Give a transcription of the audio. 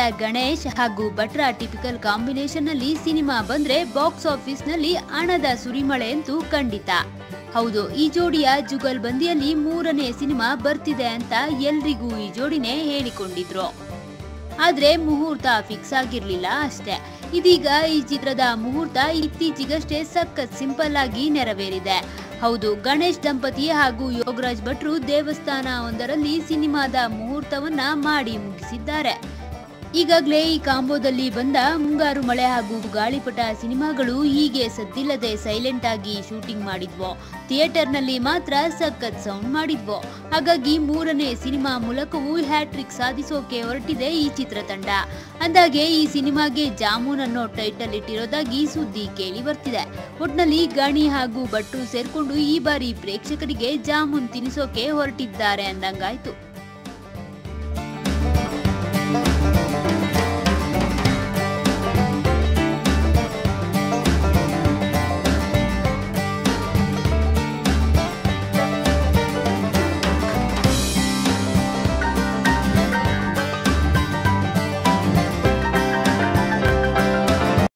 star Ganesh ಹಾಗೂ ಭಟ್ರ typical combination ನಲ್ಲಿ ಸಿನಿಮಾ ಬಂದ್ರೆ ಬಾಕ್ಸ್ ಆಫೀಸ್ ನಲ್ಲಿ ಹಣದ ಸುರಿಮಳೆ ಅಂತೂ ಖಂಡಿತ ಹೌದು ಈ ಜೋಡಿಯ ಜುಗಲ್ ಬಂದಿಯಲ್ಲಿ ಮೂರನೇ ಸಿನಿಮಾ ಬರ್ತಿದೆ ಅಂತ ಎಲ್ರಿಗೂ ಈ ಜೋಡಿನೇ ಹೇಳಿಕೊಂಡಿದ್ರು ಆದ್ರೆ ಮುಹೂರ್ತ ಫಿಕ್ಸ್ ಆಗಿರ್ಲಿಲ್ಲ ಅಷ್ಟೇ ಇದೀಗ ಈ ಚಿತ್ರದ ಮುಹೂರ್ತ ಇತ್ತೀಚೆಗಷ್ಟೇ ಸಖತ್ ಸಿಂಪಲ್ ಆಗಿ ನೆರವೇರಿದೆ ಹೌದು ಗಣೇಶ್ ದಂಪತಿ ಹಾಗೂ ಯೋಗರಾಜ್ ಭಟ್ರು ದೇವಸ್ಥಾನ ಒಂದರಲ್ಲಿ ಸಿನಿಮಾದ ಮುಹೂರ್ತವನ್ನ ಮಾಡಿ ಮುಗಿಸಿದ್ದಾರೆ ಈಗಾಗಲೇ ಈ ಕಾಂಬೋದಲ್ಲಿ ಬಂದ ಮುಂಗಾರು ಮಳೆ ಹಾಗೂ ಗಾಳಿಪಟ ಸಿನಿಮಾಗಳು ಹೀಗೆ ಸದ್ದಿಲ್ಲದೆ ಸೈಲೆಂಟ್ ಆಗಿ ಶೂಟಿಂಗ್ ಮಾಡಿದ್ವು ಥಿಯೇಟರ್ನಲ್ಲಿ ಮಾತ್ರ ಸಖತ್ ಸೌಂಡ್ ಮಾಡಿದ್ವು ಹಾಗಾಗಿ ಮೂರನೇ ಸಿನಿಮಾ ಮೂಲಕವೂ ಹ್ಯಾಟ್ರಿಕ್ ಸಾಧಿಸೋಕೆ ಹೊರಟಿದೆ ಈ ಚಿತ್ರತಂಡ ಅಂದಾಗೆ ಈ ಸಿನಿಮಾಗೆ ಜಾಮೂನ್ ಅನ್ನೋ ಟೈಟಲ್ ಇಟ್ಟಿರೋದಾಗಿ ಸುದ್ದಿ ಕೇಳಿ ಬರ್ತಿದೆ ಒಟ್ನಲ್ಲಿ ಗಣಿ ಹಾಗೂ ಭಟ್ರು ಸೇರ್ಕೊಂಡು ಈ ಬಾರಿ ಪ್ರೇಕ್ಷಕರಿಗೆ ಜಾಮೂನ್ ತಿನ್ನಿಸೋಕೆ ಹೊರಟಿದ್ದಾರೆ ಅಂದಂಗಾಯ್ತು